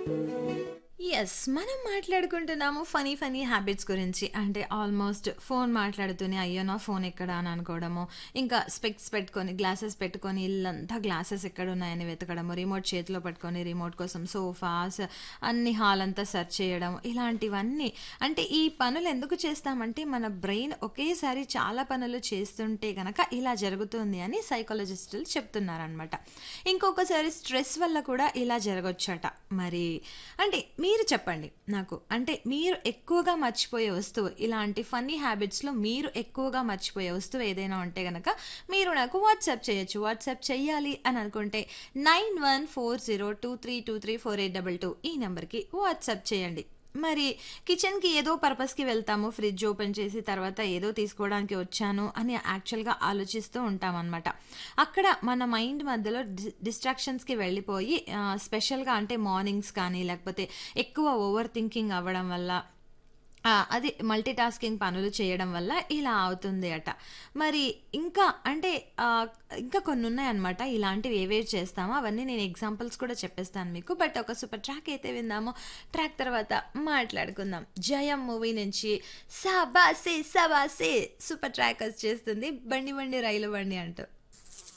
Yes. మనం మాట్లాడుకుంటున్నాము funny funny habits గురించి. అంటే ఆల్మోస్ట్ ఫోన్ మాట్లాడుతూనే అయ్యో! నా ఫోన్ ఎక్కడ అని అనుకోవడము. ఇంకా స్పెక్స్ పెట్టుకొని, గ్లాసెస్ పెట్టుకొని ఇల్లంతా గ్లాసెస్ ఎక్కడున్నాయని వెతకడము. రిమోట్ చేతిలో పట్టుకొని రిమోట్ కోసం సోఫాస్ అన్ని హాల్ అంతా సెర్చ్ చేయడం. ఇలాంటివన్నీ అంటే ఈ పనులు ఎందుకు చేస్తామంటే మన బ్రెయిన్ ఒకేసారి చాలా పనులు చేస్తుంటే గనక ఇలా జరుగుతుంది అని సైకాలజిస్టులు చెప్తున్నారనమాట. ఇంకొకసారి స్ట్రెస్ వల్ల కూడా ఇలా జరగొచ్చట. మరి అంటే మీరు చెప్పండి నాకు. అంటే మీరు ఎక్కువగా మర్చిపోయే వస్తువు ఇలాంటి ఫన్నీ హ్యాబిట్స్‌లో మీరు ఎక్కువగా మర్చిపోయే వస్తువు ఏదైనా ఉంటే గనక మీరు నాకు వాట్సాప్ చేయొచ్చు. వాట్సాప్ చెయ్యాలి అని అనుకుంటే 914023234822 ఈ నంబర్‌కి వాట్సాప్ చేయండి. మరి కిచెన్‌కి ఏదో పర్పస్‌కి వెళ్తాము. ఫ్రిడ్జ్ ఓపెన్ చేసి తర్వాత ఏదో తీసుకోవడానికి వచ్చాను అని యాక్చువల్‌గా ఆలోచిస్తూ ఉంటామనమాట. అక్కడ మన మైండ్ మధ్యలో డి డిస్ట్రాక్షన్స్‌కి వెళ్ళిపోయి ఆహ్, స్పెషల్‌గా అంటే మార్నింగ్స్ కానీ లేకపోతే ఎక్కువ ఓవర్ థింకింగ్ అవ్వడం వల్ల ఆ! అది మల్టీ టాస్కింగ్ పనులు చేయడం వల్ల ఇలా అవుతుంది అట. మరి ఇంకా అంటే ఆహ్, ఇంకా కొన్నున్నాయన్నమాట. ఇలాంటివి ఏవేవి చేస్తామో అవన్నీ నేను ఎగ్జాంపుల్స్ కూడా చెప్పేస్తాను మీకు. బట్ ఒక సూపర్ ట్రాక్ అయితే విందాము. ట్రాక్ తర్వాత మాట్లాడుకుందాం. 'జయం' మూవీ నుంచి 'సాబాసే సబాసే' సూపర్ ట్రాక్ వచ్చేస్తుంది. బండి బండి రైలు బండి అంటూ.